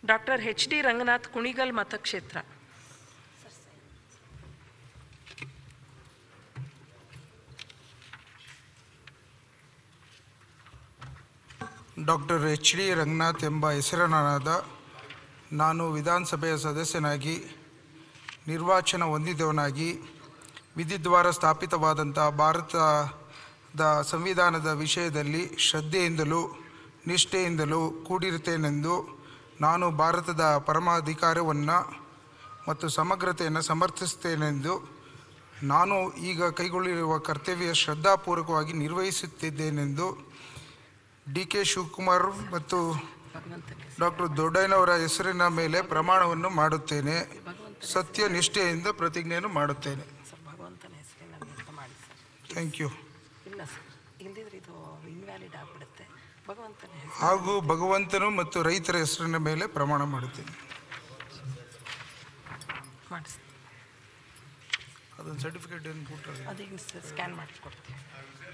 doctor H D Ranganath Kunigal ಮತಕ್ಷೇತ್ರ doctor H D Ranganath ಎಂಬ ಹೆಸರಿನಾದ ನಾನು ವಿಧಾನಸಭೆಯ ಸದಸ್ಯನಾಗಿ ನಿರ್ವಾಚನ ಹೊಂದಿದವನಾಗಿ ವಿಧಿದ್ವಾರ ಸ್ಥಾಪಿತವಾದಂಥ ಭಾರತದ ಸಂವಿಧಾನದ ವಿಷಯದಲ್ಲಿ ಶ್ರದ್ಧೆಯಿಂದಲೂ ನಿಷ್ಠೆಯಿಂದಲೂ ಕೂಡಿರುತ್ತೇನೆಂದು ನಾನು ಭಾರತದ ಪರಮಾಧಿಕಾರವನ್ನು ಮತ್ತು ಸಮಗ್ರತೆಯನ್ನು ಸಮರ್ಥಿಸುತ್ತೇನೆಂದು ನಾನು ಈಗ ಕೈಗೊಳ್ಳಿರುವ ಕರ್ತವ್ಯ ಶ್ರದ್ಧಾಪೂರ್ವಕವಾಗಿ ನಿರ್ವಹಿಸುತ್ತಿದ್ದೇನೆಂದು ಡಿ ಕೆ ಶಿವಕುಮಾರ್ ಮತ್ತು ಡಾಕ್ಟರ್ ದೊಡ್ಡಯ್ಯನವರ ಹೆಸರಿನ ಮೇಲೆ ಪ್ರಮಾಣವನ್ನು ಮಾಡುತ್ತೇನೆ ಸತ್ಯ ನಿಷ್ಠೆಯಿಂದ ಪ್ರತಿಜ್ಞೆಯನ್ನು ಮಾಡುತ್ತೇನೆ ಸರ್ ಭಗವಂತನ ಹೆಸರಿನಲ್ಲಿ ಅಂತ ಮಾಡಿ ಸರ್ ಥ್ಯಾಂಕ್ ಯು ಇಲ್ಲ ಸರ್ ಇಲ್ದಿದ್ರೆ ಇದು ಇನ್ವ್ಯಾಲಿಡ್ ಆಗಿಬಿಡುತ್ತೆ ಭಗವಂತನ ಹೆಸರು ಹಾಗೂ ಭಗವಂತನು ಮತ್ತು ರೈತರ ಹೆಸರಿನ ಮೇಲೆ ಪ್ರಮಾಣ ಮಾಡುತ್ತೇನೆ ಮಾಡಿಸಿ ಅದೊಂದು ಸರ್ಟಿಫಿಕೇಟ್ ಏನು ಕೊಟ್ಟರೆ ಅದೀಗ ಸ್ಕ್ಯಾನ್ ಮಾಡಿ ಕೊಡ್ತೀವಿ